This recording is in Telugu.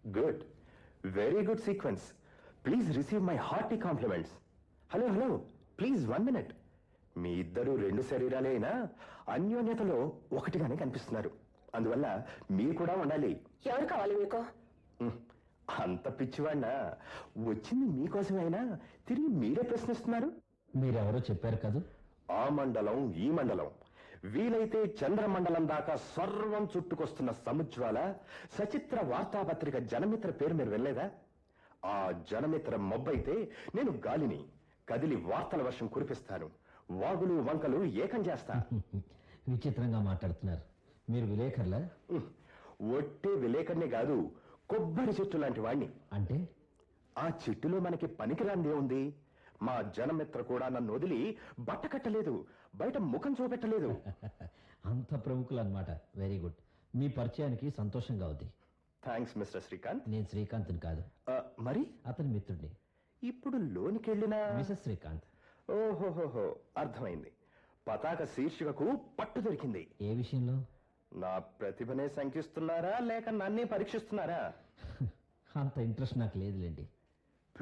good very good sequence please receive my hearty compliments hello hello please one minute మీ ఇద్దరు రెండు శరీరాలే అయినా అన్యోన్యతలో ఒకటిగానే కనిపిస్తున్నారు అందువల్ల మీరు కూడా ఉండాలి ఎవరు కావాలి మీకు ఉహ్, అంత పిచ్చివాడినా వచ్చింది మీకోసమే అయినా తిరిగి మీరే ప్రశ్నిస్తున్నారు మీరెవరో చెప్పారు కదూ ఆ మండలం ఈ మండలం వీలైతే చంద్రమండలం దాకా సర్వం చుట్టుకొస్తున్న సముజ్వాల సచిత్ర వార్తాపత్రిక జనమిత్ర పేరు మీరు వెళ్ళలేదా ఆ జనమిత్ర మబ్బైతే నేను గాలిని కదిలి వార్తల వర్షం కురిపిస్తాను వాగులు వంకలు ఏకం చేస్తా విచిత్రంగా మాట్లాడుతున్నారు మీరు విలేకరులా ఉహ్, ఒట్టే విలేకరునే కాదు కొబ్బరి చెట్టు లాంటి వాణ్ణి అంటే ఆ చెట్టులో మనకి పనికిరాందే ఉంది మా జనమిత్ర కూడా నన్ను వదిలి బట్ట కట్టలేదు బయట ముఖం చూపెట్టలేదు అంత ప్రముఖులు అన్నమాట వెరీ గుడ్ మీ పరిచయానికి సంతోషంగా ఉంది థ్యాంక్స్ మిస్టర్ శ్రీకాంత్ నేను శ్రీకాంత్ని కాదు ఆ, మరి అతని మిత్రుడిని ఇప్పుడు లోనికెళ్ళినా మిసెస్ శ్రీకాంత్ ఓహోహోహో అర్థమైంది పతాక శీర్షికకు పట్టు దొరికింది ఏ విషయంలో నా ప్రతిభనే శంకిస్తున్నారా లేక నన్నే పరీక్షిస్తున్నారా అంత ఇంట్రెస్ట్ నాకు లేదులేండి